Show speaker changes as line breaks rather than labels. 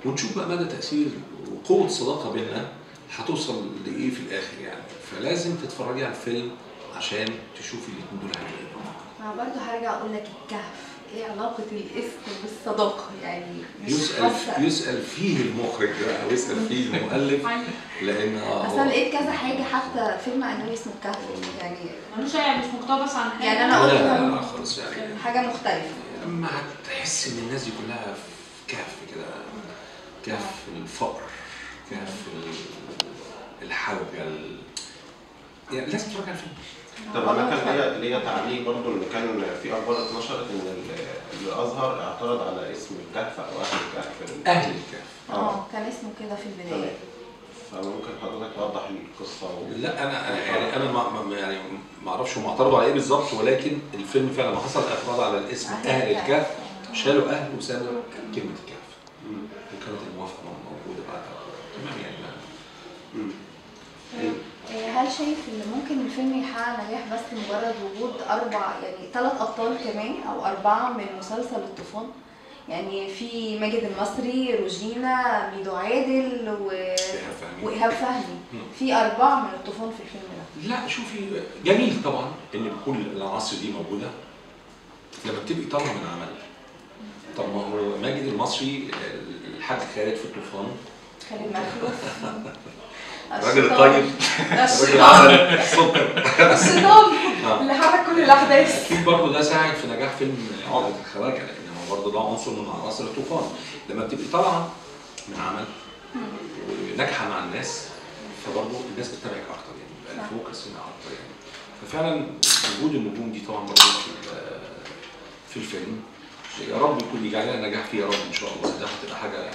ونشوف بقى مدى تاثير وقوه الصداقه بيننا هتوصل لايه في الاخر يعني فلازم تتفرجي على الفيلم عشان تشوفي الاثنين دول هيعملوا ايه
انا برضه هرجع اقول لك الكهف ايه علاقة الاسم بالصداقة يعني مش
يسال
حاسة
يسال فيه المخرج بقى ويسال فيه المؤلف لان اه
اصل أنا لقيت كذا حاجة حتى فيلم اجنبي اسمه الكهف يعني
ملوش يعني مش مقتبس عن حاجه
يعني
لا
أنا قلت
لا
لهم
لا خالص يعني
حاجة مختلفة
اما هتحس ان الناس دي كلها في كهف كده كهف الفقر كهف ال- الحوجه ال... يعني لازم تتفرج على الفيلم
طب انا كان ليا ليا تعليق برضو ان كان في اخبار اتنشرت ان ال- الازهر اعترض على اسم الكهف او اهل الكهف
اهل الكهف
اه كان اسمه كده في البداية
فممكن حضرتك توضح القصه و...
لا انا أنا يعني انا ما ما- يعني ما اعرفش هم اعترضوا على ايه بالظبط ولكن الفيلم فعلا ما حصل اعتراض على الاسم اهل الكهف شالوا اهل وسابوا كلمه الكهف
مم.
وكانت الموافقه موجوده بعدها تمام يعني ما-
مم.
إيه، هل شايف ان ممكن الفيلم يحقق نجاح بس مجرد وجود اربع يعني ثلاث ابطال كمان او اربعه من مسلسل الطوفان يعني في ماجد المصري روجينا ميدو عادل و...
إيهاب فهمي.
وايهاب فهمي
مم.
في اربعه من الطوفان في الفيلم ده
لا شوفي جميل طبعا ان كل العناصر دي موجوده لما بتبقي طالعه من عمل طب ما هو ماجد المصري الحاج خالد في الطوفان
خالد مخلوف
الراجل
الشيطان.
الطيب
ده
الراجل
الشيطان
عمل سكر
الشيطان
آه.
اللي حرك كل الاحداث
اكيد برضه ده ساعد في نجاح فيلم عقدة الخواجه لان هو برضه ده عنصر من عناصر الطوفان لما بتبقي طالعه من عمل وناجحه مع الناس فبرضه الناس بتتابعك اكتر يعني بيبقى
صح.
الفوكس هنا اكتر يعني ففعلا وجود النجوم دي طبعا برضه في ال- في الفيلم يا رب يكون يجعل لنا نجاح فيه يا رب ان شاء الله ده هتبقى حاجه